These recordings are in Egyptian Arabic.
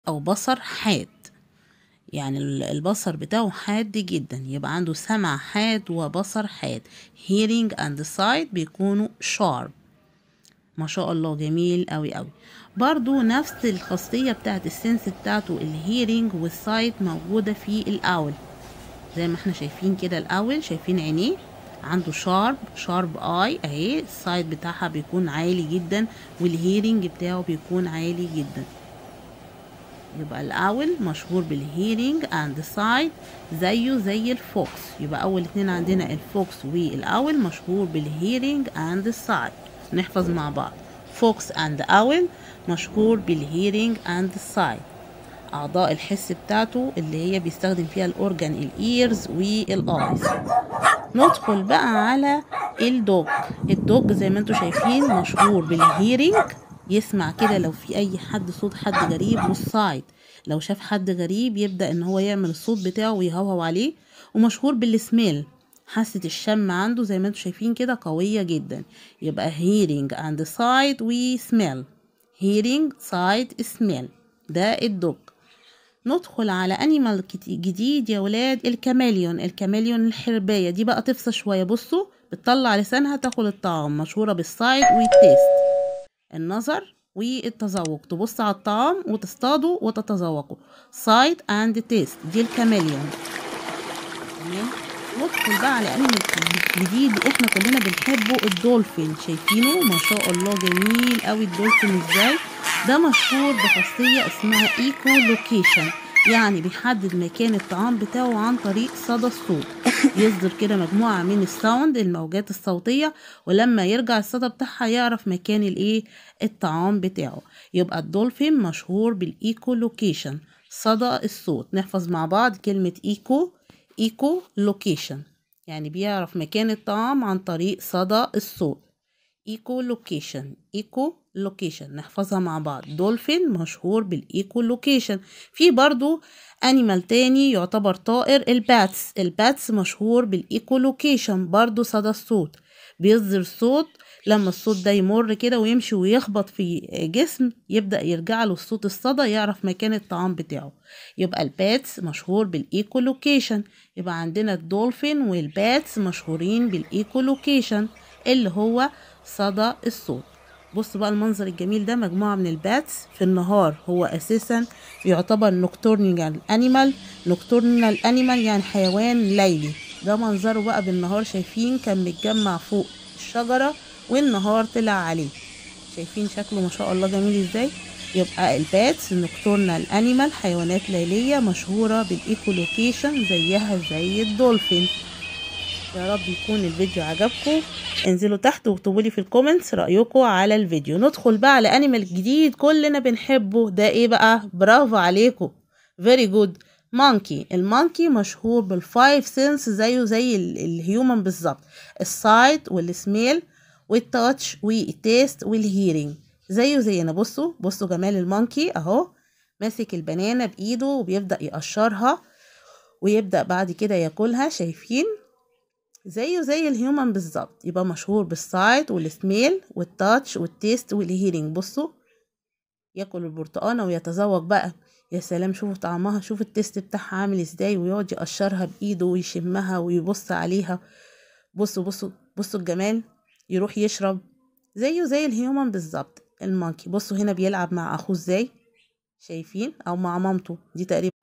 أو بصر حاد يعني ال- البصر بتاعه حاد جدا يبقى عنده سمع حاد وبصر حاد hearing and sight بيكونوا sharp ما شاء الله جميل قوي قوي برضو نفس الخاصية بتاعت السنس بتاعته الهيرنج والسايت موجودة في الأول زي ما احنا شايفين كده الأول شايفين عينيه عنده شارب شارب اي اهي السايت بتاعها بيكون عالي جدا والهيرنج بتاعه بيكون عالي جدا يبقى الأول مشهور بالهيرنج اند سايت زيه زي الفوكس يبقى أول اتنين عندنا الفوكس والأول مشهور بالهيرنج اند سايت نحفظ مع بعض فوكس اند أول مشهور بالهيرنج اند سايت أعضاء الحس بتاعته اللي هي بيستخدم فيها الأورجان الإيرز والآيز ندخل بقى على الدوج الدوج زي ما انتوا شايفين مشهور بالهيرنج يسمع كده لو في اي حد صوت حد غريب والسايد لو شاف حد غريب يبدأ ان هو يعمل الصوت بتاعه ويهوهو عليه ومشهور بالسميل حاسة الشم عنده زي ما انتوا شايفين كده قوية جدا يبقى hearing and sight و smell hearing sight smell ده الدوج ندخل على انيمال جديد يا ولاد الكاميليون الكاميليون الحرباية دي بقى تفصى شوية بصوا بتطلع لسانها تاكل الطعام مشهورة بالسايد والتيست النظر والتذوق تبص على الطعام وتصطاده وتتذوقه سايد اند تيست دي الكاميليون تمام ندخل بقى على انمي جديد احنا كلنا بنحبه الدولفين شايفينه ما شاء الله جميل قوي الدولفين ازاي ده مشهور بخاصية اسمها ايكو لوكيشن يعني بيحدد مكان الطعام بتاعه عن طريق صدى الصوت يصدر كده مجموعة من الساوند الموجات الصوتية ولما يرجع الصدى بتاعها يعرف مكان الايه الطعام بتاعه يبقى الدولفين مشهور بالايكو لوكيشن صدى الصوت نحفظ مع بعض كلمة ايكو ايكو لوكيشن يعني بيعرف مكان الطعام عن طريق صدى الصوت ايكو لوكيشن ايكو لوكيشن نحفظها مع بعض دولفين مشهور بالايكو لوكيشن في برضو انيمال تاني يعتبر طائر الباتس الباتس مشهور بالايكو لوكيشن برضو صدى الصوت بيصدر صوت لما الصوت ده يمر كده ويمشي ويخبط في جسم يبدأ يرجع له الصوت الصدى يعرف مكان الطعام بتاعه يبقى الباتس مشهور بالايكو لوكيشن يبقى عندنا الدولفين والباتس مشهورين بالايكو لوكيشن اللي هو صدى الصوت بص بقى المنظر الجميل ده مجموعة من الباتس في النهار هو أساسا يعتبر نوكتورنال أنيمال نوكتورنال أنيمال يعني حيوان ليلي ده منظره بقى بالنهار شايفين كان متجمع فوق الشجرة والنهار طلع عليه شايفين شكله ما شاء الله جميل ازاي يبقى الباتس نوكتورنال أنيمال حيوانات ليلية مشهورة بالإيكولوكيشن زيها زي الدولفين يا رب يكون الفيديو عجبكم انزلوا تحت واكتبوا لي في الكومنتس رايكم على الفيديو ندخل بقى على انيمال جديد كلنا بنحبه ده ايه بقى برافو عليكم فيري جود مونكي المونكي مشهور بالفايف سنس زيه زي الهيومن بالظبط السايت والسميل والتاتش والتيست والهيرنج زيه زينا بصوا بصوا جمال المونكي اهو ماسك البنانه بايده وبيبدا يقشرها ويبدا بعد كده ياكلها شايفين زيه زي الهيومن بالظبط يبقى مشهور بالسايت والسميل والتاتش والتيست والهيرنج بصوا ياكل البرتقانة ويتذوق بقى يا سلام شوفوا طعمها شوفوا التيست بتاعها عامل ازاي ويقعد يقشرها بايده ويشمها ويبص عليها بصوا بصوا بصوا الجمال يروح يشرب زيه زي الهيومن بالظبط المونكي بصوا هنا بيلعب مع اخوه ازاي شايفين او مع مامته دي تقريبا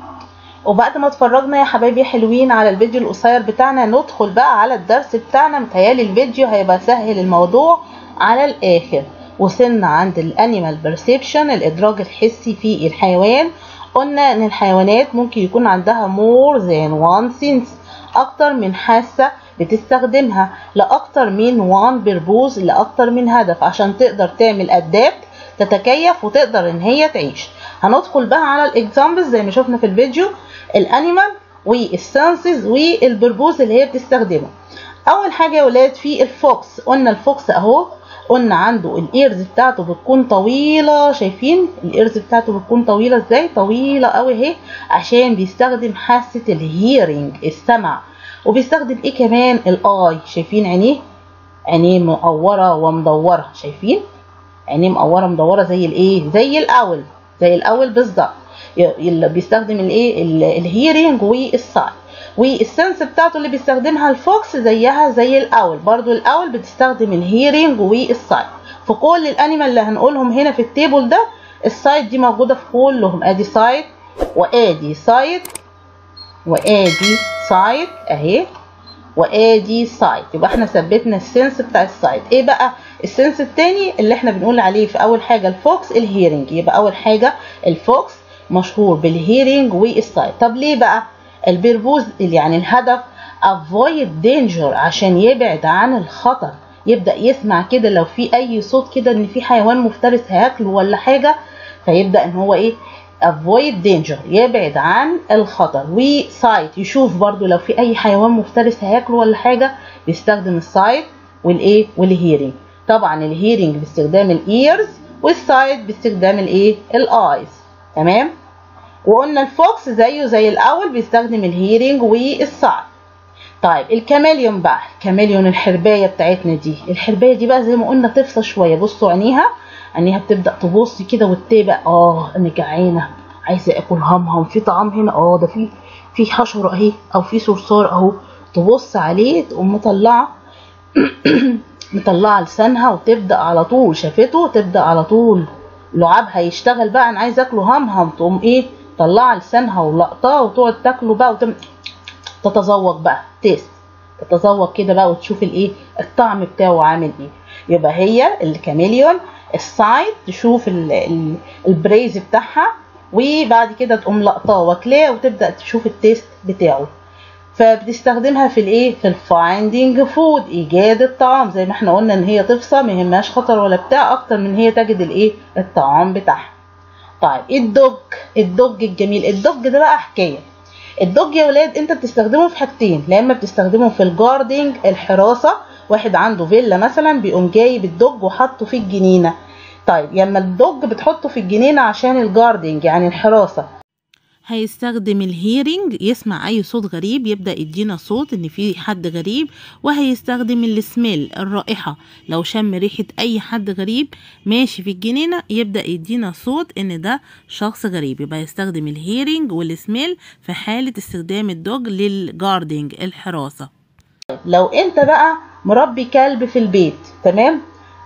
وبعد ما اتفرجنا يا حبايبي حلوين على الفيديو القصير بتاعنا ندخل بقى على الدرس بتاعنا متهيالي الفيديو هيبقى سهل الموضوع على الاخر وصلنا عند الانيمال بيرسيبشن الادراج الحسي في الحيوان قلنا ان الحيوانات ممكن يكون عندها more than one sense اكتر من حاسه بتستخدمها لاكتر من وان بيربوز لاكتر من هدف عشان تقدر تعمل ادابت تتكيف وتقدر ان هي تعيش هندخل بقى على الاكزامبلز زي ما شفنا في الفيديو الانيمال والسنسز والبربوز اللي هي بتستخدمه اول حاجه يا ولاد في الفوكس قلنا الفوكس اهو قلنا عنده الايرز بتاعته بتكون طويله شايفين الايرز بتاعته بتكون طويله ازاي طويله قوي اهي عشان بيستخدم حاسه الهيرنج السمع وبيستخدم ايه كمان الاي شايفين عينيه عينيه مقوره ومدوره شايفين عينيه مقوره مدوره زي الايه زي الاول زي الاول بالظبط اللي بيستخدم الايه الهيرنج والسايت والسنس بتاعته اللي بيستخدمها الفوكس زيها زي الاول برضو الاول بتستخدم الهيرنج والسايت في كل الانيمال اللي هنقولهم هنا في التيبل ده السايت دي موجوده في كلهم ادي سايت وادي سايت وادي سايت اهي وادي سايت يبقى احنا ثبتنا السنس بتاع السايت ايه بقى السنس التاني اللي احنا بنقول عليه في اول حاجه الفوكس الهيرنج يبقى اول حاجه الفوكس مشهور بالهيرنج والسايت طب ليه بقى البيربوز يعني الهدف avoid danger عشان يبعد عن الخطر يبدا يسمع كده لو في اي صوت كده ان في حيوان مفترس هياكله ولا حاجه فيبدا ان هو ايه avoid danger يبعد عن الخطر وسايت يشوف برضو لو في اي حيوان مفترس هياكله ولا حاجه بيستخدم السايت والايه والهيرنج طبعا الهيرنج باستخدام الايرز والسايت باستخدام الايه الايز تمام وقلنا الفوكس زيه زي الاول بيستخدم الهيرنج والسايت طيب الكاميليون بقى الكاميليون الحربايه بتاعتنا دي الحربايه دي بقى زي ما قلنا تفصى شويه بصوا عينيها عينيها بتبدا تبص كده وتتابع اه انا جعانه عايزه اكل همهم في طعام هنا اه ده في في حشره اهي او في صرصار اهو تبص عليه تقوم مطلعه مطلعه لسانها وتبدا على طول شافته تبدا على طول لعابها يشتغل بقى انا عايزه اكله همهم تقوم ايه طلعه لسانها ولقطاه وتقعد تاكله بقى وتم تتذوق بقى تيست تتذوق كده بقى وتشوف الايه الطعم بتاعه عامل ايه يبقى هي الكاميليون السايد تشوف ال ال البريز بتاعها وبعد كده تقوم لقطاه واكلاه وتبدا تشوف التيست بتاعه فبتستخدمها في الايه في الفايندينج فود ايجاد الطعام زي ما احنا قلنا ان هي تفصى ما يهمهاش خطر ولا بتاع اكتر من هي تجد الايه الطعام بتاعها طيب الدوج الدوج الجميل الدوج ده بقى حكايه الدوج يا ولاد انت بتستخدمه في حاجتين لا اما بتستخدمه في الجاردنج الحراسه واحد عنده فيلا مثلا بيقوم جايب الدوج وحطه في الجنينه طيب لما الدوج بتحطه في الجنينه عشان الجاردنج يعني الحراسه هيستخدم الهيرنج يسمع اي صوت غريب يبدا يدينا صوت ان في حد غريب وهيستخدم السميل الرائحه لو شم ريحه اي حد غريب ماشي في الجنينه يبدا يدينا صوت ان ده شخص غريب يبقى يستخدم الهيرنج والسميل في حاله استخدام الدوج للجاردنج الحراسه لو انت بقى مربي كلب في البيت تمام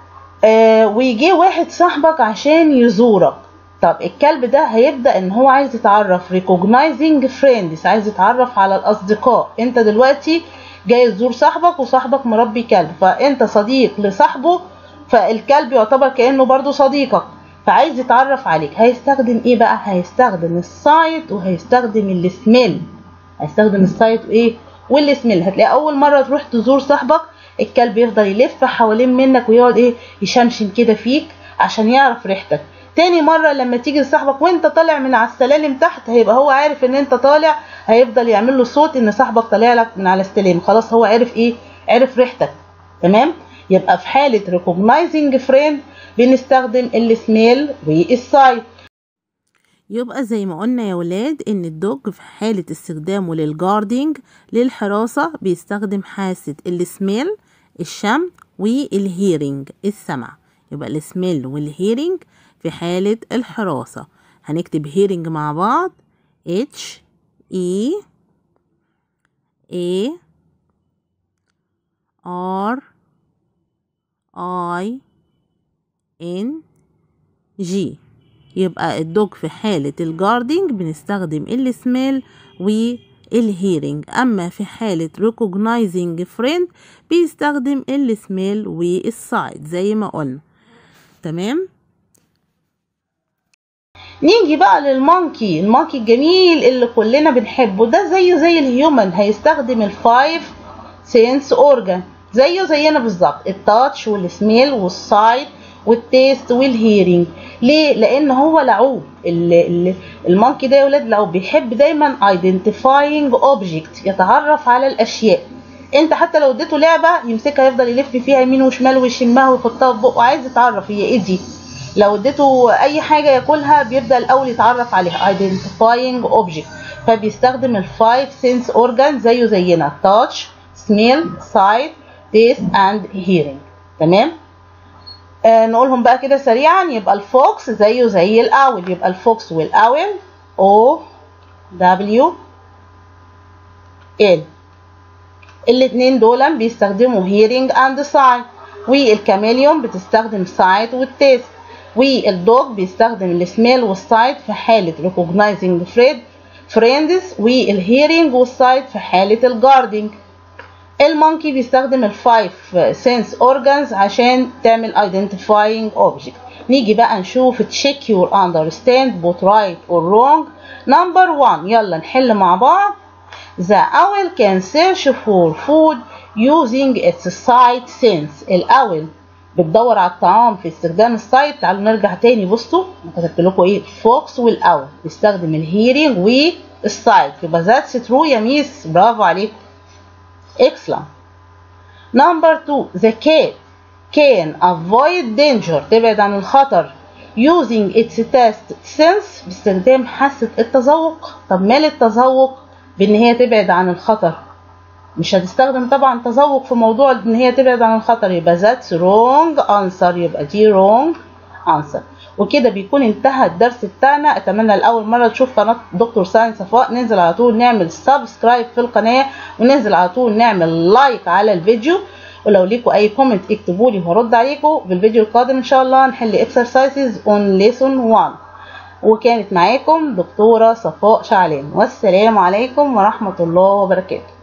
آه ويجي واحد صاحبك عشان يزورك طب الكلب ده هيبدا ان هو عايز يتعرف recognizing friends عايز يتعرف على الاصدقاء انت دلوقتي جاي تزور صاحبك وصاحبك مربي كلب فانت صديق لصاحبه فالكلب يعتبر كانه برضو صديقك فعايز يتعرف عليك هيستخدم ايه بقى هيستخدم السايت وهيستخدم السميل هيستخدم السايت وايه والسميل هتلاقي اول مره تروح تزور صاحبك الكلب يفضل يلف حوالين منك ويقعد ايه يشمشم كده فيك عشان يعرف ريحتك تاني مرة لما تيجي لصاحبك وانت طالع من على السلالم تحت هيبقى هو عارف ان انت طالع هيفضل يعمل له صوت ان صاحبك طالع لك من على السلم خلاص هو عرف ايه عرف ريحتك تمام يبقى في حالة recognizing friend بنستخدم السميل والسايت يبقى زي ما قلنا يا ولاد ان الدوج في حالة استخدامه للجاردنج للحراسة بيستخدم حاسة السميل الشم والهيرنج السمع يبقى السميل والهيرنج في حالة الحراسة هنكتب هيرنج مع بعض H E A R I N G يبقى الدوج في حالة الجاردنج بنستخدم السميل والهيرنج أما في حالة recognizing friend بيستخدم السميل والسايد زي ما قلنا تمام نيجي بقى للمونكي المونكي الجميل اللي كلنا بنحبه ده زيه زي الهيومن هيستخدم الفايف سينس اورجان زيه زينا بالظبط التاتش والسميل والسايد والتيست والهيرنج ليه لان هو لعوب المونكي ده يا ولاد لو بيحب دايما identifying object يتعرف على الاشياء انت حتى لو اديته لعبه يمسكها يفضل يلف فيها يمين وشمال ويشمها ويحطها في بقه عايز يتعرف هي ايه دي لو اديته اي حاجه ياكلها بيبدا الاول يتعرف عليها identifying object فبيستخدم الفايف سنس اورجان زيه زينا touch smell sight taste and hearing تمام آه نقولهم بقى كده سريعا يبقى الفوكس زيه زي الاول يبقى الفوكس والاول او دبليو ال الاتنين دول بيستخدموا hearing and sight والكاميليون بتستخدم sight والتيست والدوج بيستخدم السميل والسايت في حالة recognizing friend friends والهيرنج والسايت في حالة الجاردنج المونكي بيستخدم الفايف سنس اورجانز عشان تعمل identifying object نيجي بقى نشوف check your understand both right or wrong number one يلا نحل مع بعض The owl can search for food using its sight sense الأول بتدور على الطعام في استخدام السايت تعالوا نرجع تاني بصوا انا كتبت لكم ايه الفوكس والاول بيستخدم الهيرنج والسايت يبقى ذاتس ترو يا ميس برافو عليكم excellent number two the cat can avoid danger تبعد عن الخطر using its taste sense باستخدام حاسة التذوق طب مال التذوق بان هي تبعد عن الخطر مش هتستخدم طبعا تذوق في موضوع ان هي تبعد عن الخطر يبقى ذاتس wrong answer يبقى دي wrong answer وكده بيكون انتهى الدرس بتاعنا اتمنى لاول مره تشوف قناه دكتور ساين صفاء ننزل على طول نعمل سبسكرايب في القناه وننزل على طول نعمل لايك على الفيديو ولو ليكوا اي كومنت اكتبوا لي وهرد عليكم في الفيديو القادم ان شاء الله نحل اكسرسايزز اون ليسون 1 وكانت معاكم دكتوره صفاء شعلان والسلام عليكم ورحمه الله وبركاته